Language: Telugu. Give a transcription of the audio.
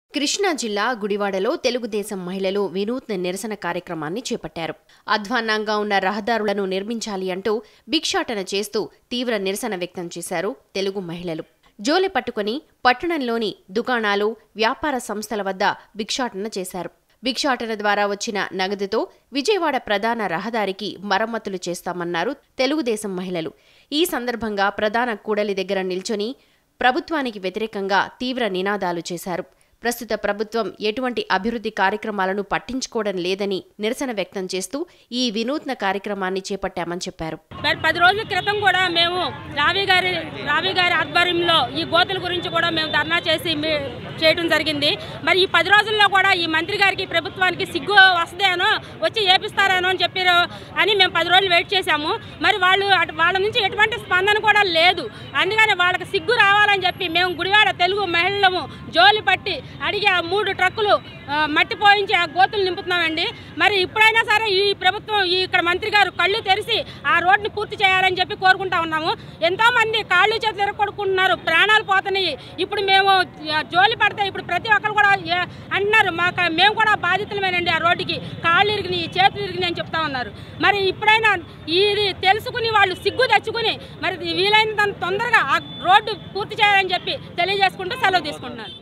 కృష్ణా జిల్లా గుడివాడలో తెలుగుదేశం మహిళలు వినూత్న నిరసన కార్యక్రమాన్ని చేపట్టారు అధ్వాన్నంగా ఉన్న రహదారులను నిర్మించాలి అంటూ భిక్షాటన చేస్తూ తీవ్ర నిరసన వ్యక్తం చేశారు తెలుగు మహిళలు జోలె పట్టుకుని పట్టణంలోని దుకాణాలు వ్యాపార సంస్థల వద్ద భిక్షాటన చేశారు భిక్షాటన ద్వారా వచ్చిన నగదుతో విజయవాడ ప్రధాన రహదారికి మరమ్మతులు చేస్తామన్నారు తెలుగుదేశం మహిళలు ఈ సందర్భంగా ప్రధాన కూడలి దగ్గర నిల్చొని ప్రభుత్వానికి వ్యతిరేకంగా తీవ్ర నినాదాలు చేశారు ప్రస్తుత ప్రభుత్వం ఎటువంటి అభివృద్ధి కార్యక్రమాలను పట్టించుకోవడం లేదని నిరసన వ్యక్తం చేస్తూ ఈ వినూత్న కార్యక్రమాన్ని చేపట్టామని చెప్పారు మరి పది రోజుల క్రితం కూడా మేము రావి గారి రావి గారి ఆధ్వర్యంలో ఈ గోతుల గురించి కూడా మేము ధర్నా చేసి మీ- చేయడం జరిగింది మరి ఈ పది రోజుల్లో కూడా ఈ మంత్రి గారికి ప్రభుత్వానికి సిగ్గు వస్తుందేనో వచ్చి ఏపిస్తారేనో అని చెప్పారు అని మేము పది రోజులు వెయిట్ చేశాము మరి వాళ్ళు అటు వాళ్ళ నుంచి ఎటువంటి స్పందన కూడా లేదు అందుకని వాళ్ళకి సిగ్గు రావాలని చెప్పి మేము గుడివాడ తెలుగు మహిళలము జోలి పట్టి అడిగి ఆ మూడు ట్రక్కులు ఆ, మట్టి పోయించి ఆ గోతులు నింపుతున్నామండి మరి ఇప్పుడైనా సరే ఈ ప్రభుత్వం ఈ ఇక్కడ మంత్రి గారు కళ్ళు తెరిచి ఆ రోడ్ని పూర్తి చేయాలని చెప్పి కోరుకుంటా ఉన్నాము ఎంతో మంది కాళ్ళు చేతులు ఎరగొడుకుంటున్నారు ప్రాణాలు పోతున్నాయి ఇప్పుడు మేము ఆ, జోలి పడితే ఇప్పుడు ప్రతి ఒక్కరు కూడా ఏ- అంటున్నారు మాకు మేము కూడా బాధితులమేనండి ఆ రోడ్డుకి కాళ్ళు ఇరిగినాయి చేతులు ఇరిగినాయి అని చెప్తా ఉన్నారు మరి ఇప్పుడైనా ఇది తెలుసుకుని వాళ్ళు సిగ్గు తెచ్చుకుని మరి వీలైనంత తొందరగా ఆ రోడ్డు పూర్తి చేయాలని చెప్పి తెలియజేసుకుంటూ సెలవు తీసుకుంటున్నాను